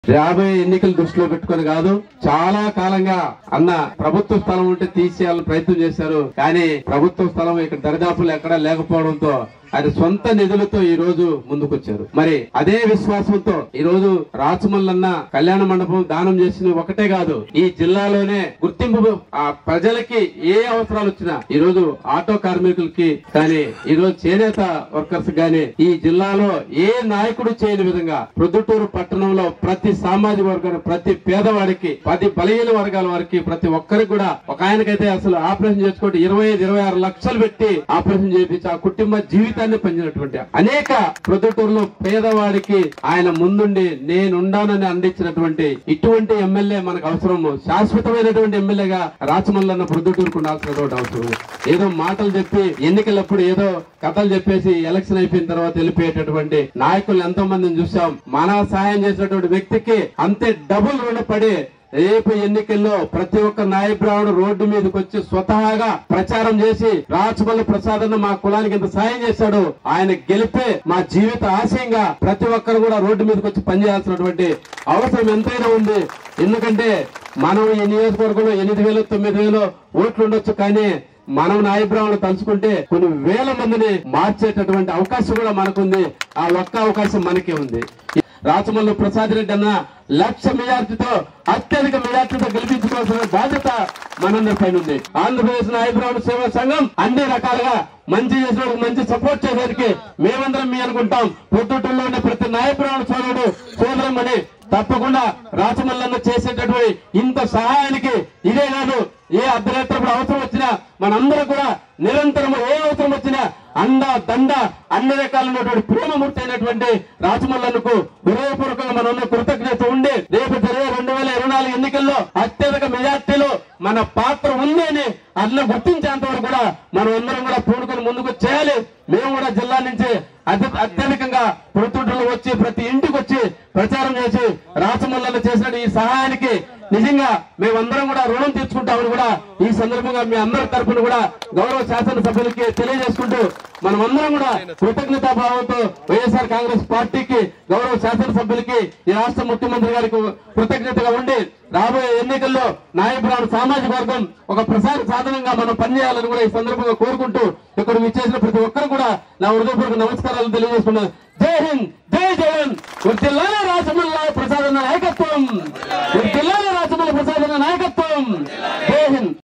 రాబోయే ఎన్నికలు దృష్టిలో పెట్టుకొని కాదు చాలా కాలంగా అన్న ప్రభుత్వ స్థలం ఉంటే తీసేయాలని ప్రయత్నం చేశారు కానీ ప్రభుత్వ స్థలం ఇక్కడ దరిదాపులు ఎక్కడా లేకపోవడంతో ఆయన సొంత నిధులతో ఈ రోజు ముందుకొచ్చారు మరి అదే విశ్వాసంతో ఈ రోజు రాచమల్లన్న కళ్యాణ మండపం దానం చేసిన ఒకటే కాదు ఈ జిల్లాలోనే గుర్తింపు ఆ ప్రజలకి ఏ అవసరాలు వచ్చినా ఈ రోజు ఆటో కార్మికులకి కానీ ఈ రోజు చేనేత వర్కర్స్ గాని ఈ జిల్లాలో ఏ నాయకుడు చేయని విధంగా ప్రొద్దుటూరు పట్టణంలో ప్రతి సామాజిక వర్గానికి ప్రతి పేదవాడికి ప్రతి బలహీన వర్గాల వారికి ప్రతి ఒక్కరికి కూడా ఒక ఆయనకైతే అసలు ఆపరేషన్ చేసుకోవడం ఇరవై ఐదు ఇరవై ఆరు లక్షలు పెట్టి ఆపరేషన్ చేయించి ఆ కుటుంబ జీవితాన్ని పంచినటువంటి అనేక ప్రొద్దుటూరులో పేదవాడికి ఆయన ముందుండి నేనుండానని అందించినటువంటి ఇటువంటి ఎమ్మెల్యే మనకు అవసరం శాశ్వతమైనటువంటి ఎమ్మెల్యేగా రాచమల్లన్న ప్రొద్దుటూరుకు ఉండాల్సినటువంటి అవసరం ఏదో మాటలు చెప్పి ఎన్నికలప్పుడు ఏదో కథలు చెప్పేసి ఎలక్షన్ అయిపోయిన తర్వాత వెళ్ళిపోయేటటువంటి నాయకులు ఎంతో మందిని చూసాం మన సహాయం చేసినటువంటి వ్యక్తికి అంతే డబుల్ రుణపడి రేపు ఎన్నికల్లో ప్రతి ఒక్క నాయ బ్రాహ్మణుడు రోడ్డు మీదకి వచ్చి స్వతహాగా ప్రచారం చేసి రాచమల్లి ప్రసాద్ అన్న మా కులానికి ఇంత సాయం చేశాడు ఆయన గెలిపే మా జీవిత ఆశయంగా ప్రతి ఒక్కరు కూడా రోడ్డు మీదకి వచ్చి పనిచేయాల్సినటువంటి అవసరం ఎంతైనా ఉంది ఎందుకంటే మనం ఈ నియోజకవర్గంలో ఎనిమిది వేలు తొమ్మిది వేలు ఓట్లు ఉండొచ్చు కానీ మనం నాయబ్రాహ్మణులు తలుచుకుంటే కొన్ని వేల మందిని మార్చేటటువంటి అవకాశం కూడా మనకుంది ఆ ఒక్క అవకాశం మనకే ఉంది రాచమల్లు ప్రసాద్ రెడ్డి అన్న లక్ష మెజార్టీతో అత్యధిక మెజార్టీతో గెలిపించుకోవాల్సిన బాధ్యత మనందరి పైన ఉంది ఆంధ్రప్రదేశ్ నాయబ్రాహ్మణ సేవా సంఘం అన్ని రకాలుగా మంచి చేసిన మంచి సపోర్ట్ చేసేందుకు మేమందరం మీ అనుకుంటాం పొద్దుటూరులో ఉండే ప్రతి నాయబ్రాహ్మణ సోదరుడు సోదరమ్మని తప్పకుండా రాచమల్లన్న చేసేటటువంటి ఇంత సహాయానికి ఇదే కాదు ఏ అర్ధరాత్రప్పుడు అవసరం వచ్చినా మనందరం కూడా నిరంతరం ఏ అవసరం వచ్చినా అండ దండ అన్ని రకాలైనటువంటి ప్రేమమూర్తి అయినటువంటి రాజమల్లన్నకు హృదయపూర్వకంగా మనం కృతజ్ఞత ఉండి రేపు జరిగే రెండు వేల ఇరవై నాలుగు ఎన్నికల్లో అత్యధిక మెజార్టీలో మన పాత్ర ఉంది అని అన్న గుర్తించేంత వరకు కూడా మనం అందరం కూడా పూనుకొని ముందుకు చేయాలి మేము కూడా జిల్లా నుంచి అతి అత్యధికంగా పొత్తుటలో వచ్చి ప్రతి ఇంటికి వచ్చి ప్రచారం చేసి రాచమల్లన్న చేసిన ఈ సహాయానికి నిజంగా మేమందరం కూడా రుణం తీర్చుకుంటామని కూడా ఈ సందర్భంగా మీ అందరి తరపున కూడా గౌరవ శాసనసభ్యులకి తెలియజేసుకుంటూ మనమందరం కూడా కృతజ్ఞతా భావంతో వైఎస్ఆర్ కాంగ్రెస్ పార్టీకి గౌరవ శాసనసభ్యులకి ఈ రాష్ట్ర ముఖ్యమంత్రి గారికి కృతజ్ఞతగా ఉండి రాబోయే ఎన్నికల్లో నాయకురాలు సామాజిక వర్గం ఒక ప్రసార సాధనంగా మనం పనిచేయాలని కూడా ఈ సందర్భంగా కోరుకుంటూ ఇక్కడ విచ్చేసిన ప్రతి ఒక్కరు కూడా నా హృదయపూర్వక నమస్కారాలు తెలియజేస్తున్నాను జై హింద్ జై జగన్ వర్తిల్లాల రాజమల్లా